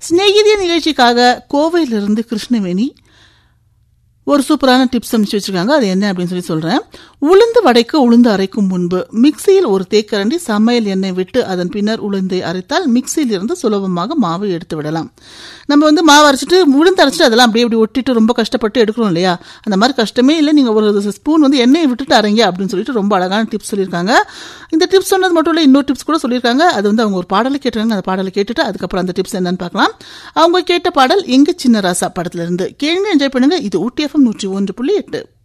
சிநேகிதிய நிகழ்ச்சிக்காக கோவையிலிருந்து கிருஷ்ணவேணி ஒரு சூப்பரான டிப்ஸ் அமைச்சு வச்சிருக்காங்க அது என்ன அப்படின்னு சொல்லி சொல்றேன் உளுந்து வடைக்கு உளுந்து அரைக்கும் முன்பு மிக்சியில் ஒரு தேக்கரண்டி சமையல் எண்ணெய் விட்டு அதன் பின்னர் உளுந்தை அரைத்தால் மிக்சியில் இருந்து சுலபமாக மாவு எடுத்து விடலாம் நம்ம வந்து மாவு அரைச்சிட்டு உளுந்து அரைச்சிட்டு அதெல்லாம் அப்படியே இப்படி ஒட்டிட்டு ரொம்ப கஷ்டப்பட்டு எடுக்கிறோம் இல்லையா அந்த மாதிரி கஷ்டமே இல்லை நீங்க ஒரு ஸ்பூன் வந்து எண்ணெயை விட்டுட்டு அரைங்க அப்படின்னு சொல்லிட்டு ரொம்ப அழகான டிப்ஸ் சொல்லியிருக்காங்க இந்த டிப்ஸ் சொன்னது மட்டும் இல்லை இன்னொரு டிப்ஸ் கூட சொல்லியிருக்காங்க அது வந்து அவங்க ஒரு பாடலை கேட்டிருக்காங்க அந்த பாடலை கேட்டுட்டு அதுக்கப்புறம் அந்த டிப்ஸ் என்னன்னு பார்க்கலாம் அவங்க கேட்ட பாடல் எங்க சின்ன ராசா படத்துல இருந்து கேளுங்க என்ஜாய் பண்ணுங்க இது ஊட்டி எஃப்எம் நூற்றி ஒன்று புள்ளி எட்டு